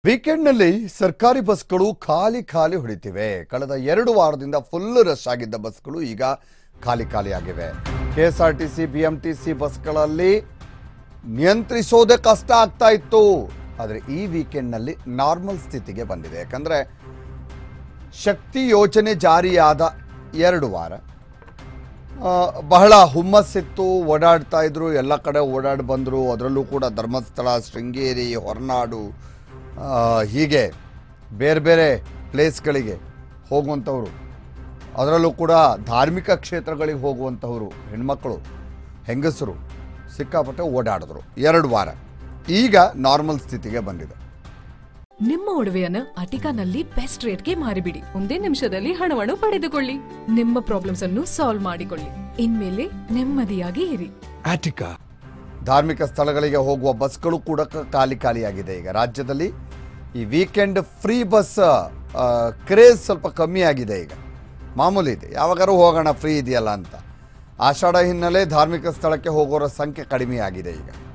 ವೀಕೆಂಡ್ನಲ್ಲಿ ಸರ್ಕಾರಿ ಬಸ್ಗಳು ಖಾಲಿ ಖಾಲಿ ಹೊಡಿತಿವೆ ಕಳೆದ ಎರಡು ವಾರದಿಂದ ಫುಲ್ ರಶ್ ಆಗಿದ್ದ ಬಸ್ಗಳು ಈಗ ಖಾಲಿ ಖಾಲಿ ಆಗಿವೆ K S R T C B M T C ಬಸ್ಗಳಲ್ಲಿ ನಿಯಂತ್ರಿಸೋದೇ ಕಷ್ಟ ಆಗ್ತಾ ಇತ್ತು ಆದರೆ ಈ ವೀಕೆಂಡ್ನಲ್ಲಿ ನಾರ್ಮಲ್ ಸ್ಥಿತಿಗೆ ಬಂದಿದೆ ಯಾಕಂದರೆ ಶಕ್ತಿ ಯೋಜನೆ ಜಾರಿಯಾದ ಎರಡು ವಾರ ಆ, ಬಹಳ ಹುಮ್ಮಸ್ಸಿತ್ತು ಓಡಾಡ್ತಾ ಇದ್ರು ಎಲ್ಲ ಕಡೆ ಓಡಾಡಿ ಬಂದರು ಅದರಲ್ಲೂ ಕೂಡ ಧರ್ಮಸ್ಥಳ ಶೃಂಗೇರಿ ಹೊರನಾಡು ಆ, ಹೀಗೆ ಬೇರೆ ಬೇರೆ ಪ್ಲೇಸ್ಗಳಿಗೆ ಹೋಗುವಂಥವ್ರು ಅದರಲ್ಲೂ ಕೂಡ ಧಾರ್ಮಿಕ ಕ್ಷೇತ್ರಗಳಿಗೆ ಹೋಗುವಂಥವ್ರು ಹೆಣ್ಮಕ್ಳು ಹೆಂಗಸರು ಸಿಕ್ಕಾಪಟ್ಟೆ ಓಡಾಡಿದ್ರು ಎರಡು ವಾರ ಈಗ ನಾರ್ಮಲ್ ಸ್ಥಿತಿಗೆ ಬಂದಿದೆ ನಿಮ್ಮ ಒಡವೆಯನ್ನ ಅಟಿಕಾನಲ್ಲಿ ಬೆಸ್ಟ್ ರೇಟ್ಗೆ ಮಾರಿಬಿಡಿ ಒಂದೇ ನಿಮಿಷದಲ್ಲಿ ಹಣವನ್ನು ಪಡೆದುಕೊಳ್ಳಿ ನಿಮ್ಮ ಪ್ರಾಬ್ಲಮ್ಸ್ ಅನ್ನು ಸಾಲ್ವ್ ಮಾಡಿಕೊಳ್ಳಿ ಇನ್ಮೇಲೆ ನೆಮ್ಮದಿಯಾಗಿ ಇರಿ Attica. ಧಾರ್ಮಿಕ ಸ್ಥಳಗಳಿಗೆ ಹೋಗುವ ಬಸ್ಗಳು ಕೂಡ ಕ- ಖಾಲಿ ಖಾಲಿಯಾಗಿದೆ ಈಗ ರಾಜ್ಯದಲ್ಲಿ ಈ ವೀಕೆಂಡ್ ಫ್ರೀ ಬಸ್ ಕ್ರೇಜ್ ಸ್ವಲ್ಪ ಕಮ್ಮಿ ಆಗಿದೆ ಈಗ ಮಾಮೂಲಿ ಇದೆ ಯಾವಾಗಾರು ಹೋಗೋಣ ಫ್ರೀ ಇದೆಯಲ್ಲ ಅಂತ ಆಷಾಢ ಹಿನ್ನೆಲೆ ಧಾರ್ಮಿಕ ಸ್ಥಳಕ್ಕೆ ಹೋಗೋರ ಸಂಖ್ಯೆ ಕಡಿಮೆ ಆಗಿದೆ ಈಗ